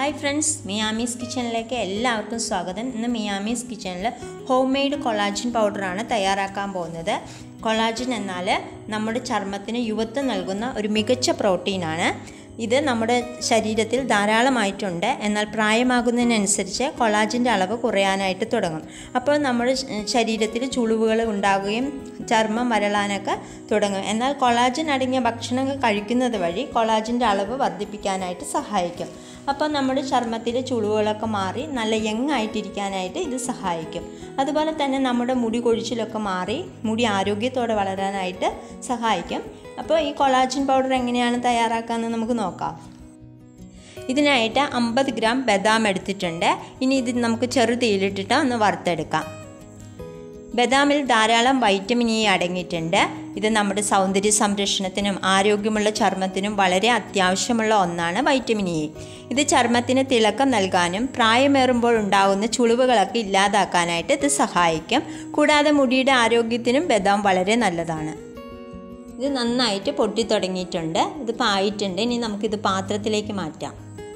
hi friends മിയാമീസ് കിച്ചണിലേക്ക് എല്ലാവർക്കും സ്വാഗതം ഇന്ന് മിയാമീസ് കിച്ചണിൽ ഹോം മെയ്ഡ് കൊളാജിൻ പൗഡറാണ് തയ്യാറാക്കാൻ പോകുന്നത് കൊളാജിൻ എന്നാൽ നമ്മുടെ ചർമ്മത്തിന് യുവത്വം നൽകുന്ന ഒരു മികച്ച പ്രോട്ടീനാണ് ഇത് നമ്മുടെ ശരീരത്തിൽ ധാരാളമായിട്ടുണ്ട് എന്നാൽ പ്രായമാകുന്നതിനനുസരിച്ച് കൊളാജിൻ്റെ അളവ് കുറയാനായിട്ട് തുടങ്ങും അപ്പോൾ നമ്മുടെ ശ- ശരീരത്തിൽ ചുളിവുകൾ ഉണ്ടാകുകയും ചർമ്മം വരളാനൊക്കെ തുടങ്ങും എന്നാൽ കൊളാജിൻ അടങ്ങിയ ഭക്ഷണങ്ങൾ കഴിക്കുന്നത് വഴി കൊളാജിൻ്റെ അളവ് വർദ്ധിപ്പിക്കാനായിട്ട് സഹായിക്കും അപ്പോൾ നമ്മുടെ ചർമ്മത്തിലെ ചുളിവുകളൊക്കെ മാറി നല്ല യങ് ആയിട്ടിരിക്കാനായിട്ട് ഇത് സഹായിക്കും അതുപോലെ തന്നെ നമ്മുടെ മുടി കൊഴിച്ചിലൊക്കെ മാറി മുടി ആരോഗ്യത്തോടെ വളരാനായിട്ട് സഹായിക്കും അപ്പോൾ ഈ കൊളാജിൻ പൗഡർ എങ്ങനെയാണ് തയ്യാറാക്കാമെന്ന് നമുക്ക് നോക്കാം ഇതിനായിട്ട് അമ്പത് ഗ്രാം ബദാം എടുത്തിട്ടുണ്ട് ഇനി ഇത് നമുക്ക് ചെറുതീയിലിട്ടിട്ട് ഒന്ന് വറുത്തെടുക്കാം ബദാമിൽ ധാരാളം വൈറ്റമിൻ ഇ അടങ്ങിയിട്ടുണ്ട് ഇത് നമ്മുടെ സൗന്ദര്യ സംരക്ഷണത്തിനും ആരോഗ്യമുള്ള ചർമ്മത്തിനും വളരെ അത്യാവശ്യമുള്ള ഒന്നാണ് വൈറ്റമിൻ ഇ ഇത് ചർമ്മത്തിന് തിളക്കം നൽകാനും പ്രായമേറുമ്പോൾ ഉണ്ടാകുന്ന ചുളിവുകളൊക്കെ ഇല്ലാതാക്കാനായിട്ട് ഇത് സഹായിക്കും കൂടാതെ മുടിയുടെ ആരോഗ്യത്തിനും ബദാം വളരെ നല്ലതാണ് ഇത് നന്നായിട്ട് പൊട്ടി തുടങ്ങിയിട്ടുണ്ട് ഇതിപ്പോൾ ആയിട്ടുണ്ട് ഇനി നമുക്കിത് പാത്രത്തിലേക്ക് മാറ്റാം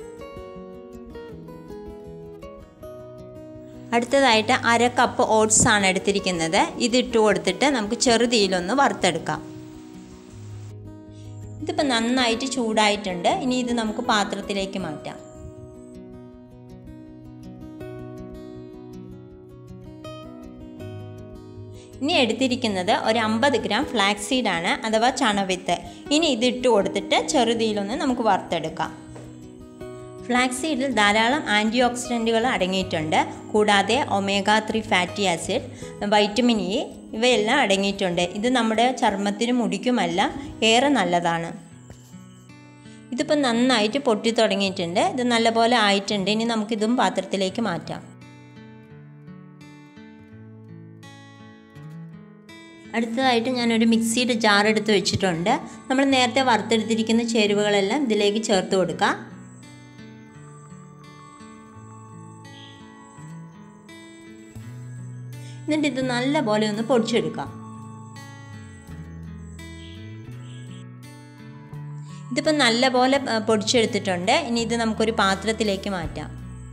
അടുത്തതായിട്ട് അര കപ്പ് ഓട്സ് ആണ് എടുത്തിരിക്കുന്നത് ഇത് ഇട്ട് കൊടുത്തിട്ട് നമുക്ക് ചെറുതീയിലൊന്ന് വറുത്തെടുക്കാം ഇതിപ്പോൾ നന്നായിട്ട് ചൂടായിട്ടുണ്ട് ഇനി ഇത് നമുക്ക് പാത്രത്തിലേക്ക് മാറ്റാം ഇനി എടുത്തിരിക്കുന്നത് ഒരു അമ്പത് ഗ്രാം ഫ്ലാക്സ് സീഡാണ് അഥവാ ചണവിത്ത് ഇനി ഇത് ഇട്ട് കൊടുത്തിട്ട് ചെറുതീയിലൊന്ന് നമുക്ക് വറുത്തെടുക്കാം ഫ്ലാക്സ് സീഡിൽ ധാരാളം ആൻറ്റി ഓക്സിഡൻറ്റുകൾ അടങ്ങിയിട്ടുണ്ട് കൂടാതെ omega three fatty acid vitamin E ഇവയെല്ലാം അടങ്ങിയിട്ടുണ്ട് ഇത് നമ്മുടെ ചർമ്മത്തിനും മുടിക്കുമെല്ലാം ഏറെ നല്ലതാണ് ഇതിപ്പോൾ നന്നായിട്ട് പൊട്ടി തുടങ്ങിയിട്ടുണ്ട് ഇത് നല്ലപോലെ ആയിട്ടുണ്ട് ഇനി നമുക്കിതും പാത്രത്തിലേക്ക് മാറ്റാം അടുത്തതായിട്ട് ഞാനൊരു മിക്സിയുടെ ജാർ എടുത്ത് വെച്ചിട്ടുണ്ട് നമ്മൾ നേരത്തെ വറുത്തെടുത്തിരിക്കുന്ന ചേരുവകളെല്ലാം ഇതിലേക്ക് ചേർത്ത് കൊടുക്കാം എന്നിട്ട് ഇത് നല്ലപോലെ ഒന്ന് പൊടിച്ചെടുക്കാം ഇതിപ്പോൾ നല്ലപോലെ ആ, പൊടിച്ചെടുത്തിട്ടുണ്ട് ഇനി ഇത് നമുക്കൊരു പാത്രത്തിലേക്ക് മാറ്റാം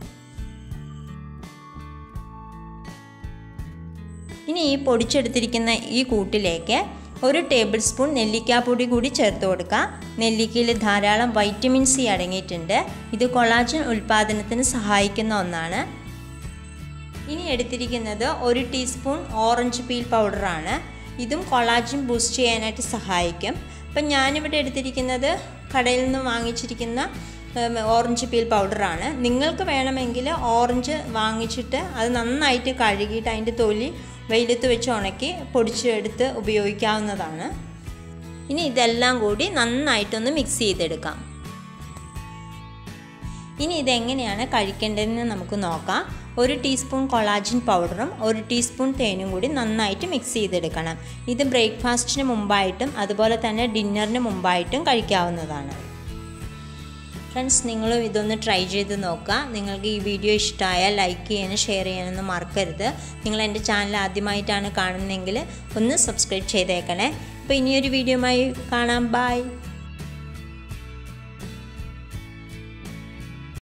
ഇനി ഈ പൊടിച്ചെടുത്തിരിക്കുന്ന ഈ കൂട്ടിലേക്ക് ഒരു ടേബിൾ സ്പൂൺ നെല്ലിക്കാപ്പൊടി കൂടി ചേർത്ത് കൊടുക്കുക നെല്ലിക്കയിൽ ധാരാളം വൈറ്റമിൻ സി അടങ്ങിയിട്ടുണ്ട് ഇത് കൊളാജൻ ഉൽപ്പാദനത്തിന് സഹായിക്കുന്ന ഒന്നാണ് ഇനി എടുത്തിരിക്കുന്നത് ഒരു ടീസ്പൂൺ ഓറഞ്ച് പീൽ പൗഡറാണ് ഇതും കൊളാജിൻ ബൂസ്റ്റ് ചെയ്യാനായിട്ട് സഹായിക്കും അപ്പം ഞാനിവിടെ എടുത്തിരിക്കുന്നത് കടയിൽ നിന്ന് വാങ്ങിച്ചിരിക്കുന്ന ഉം, ഓറഞ്ച് പീൽ പൗഡറാണ് നിങ്ങൾക്ക് വേണമെങ്കിൽ ഓറഞ്ച് വാങ്ങിച്ചിട്ട് അത് നന്നായിട്ട് കഴുകിയിട്ട് അതിൻ്റെ തൊലി വെയിലത്ത് വെച്ച് ഉണക്കി പൊടിച്ചെടുത്ത് ഉപയോഗിക്കാവുന്നതാണ് ഇനി ഇതെല്ലാം കൂടി നന്നായിട്ടൊന്ന് മിക്സ് ചെയ്തെടുക്കാം ഇനി ഇതെങ്ങനെയാണ് കഴിക്കേണ്ടതെന്ന് നമുക്ക് നോക്കാം ഒരു ടീസ്പൂൺ കൊളാജിൻ പൗഡറും ഒരു ടീസ്പൂൺ തേനും കൂടി നന്നായിട്ട് മിക്സ് ചെയ്തെടുക്കണം ഇത് ബ്രേക്ക്ഫാസ്റ്റിന് മുമ്പായിട്ടും അതുപോലെ തന്നെ ഡിന്നറിന് മുമ്പായിട്ടും കഴിക്കാവുന്നതാണ് ഫ്രണ്ട്സ് നിങ്ങളും ഇതൊന്ന് ട്രൈ ചെയ്ത് നോക്കുക നിങ്ങൾക്ക് ഈ വീഡിയോ ഇഷ്ടമായാൽ ലൈക്ക് ചെയ്യാനും ഷെയർ ചെയ്യാനൊന്നും മറക്കരുത് നിങ്ങൾ എൻ്റെ ചാനൽ ആദ്യമായിട്ടാണ് കാണുന്നതെങ്കിൽ ഒന്ന് സബ്സ്ക്രൈബ് ചെയ്തേക്കണേ അപ്പോൾ ഇനിയൊരു വീഡിയോയുമായി കാണാം ബൈ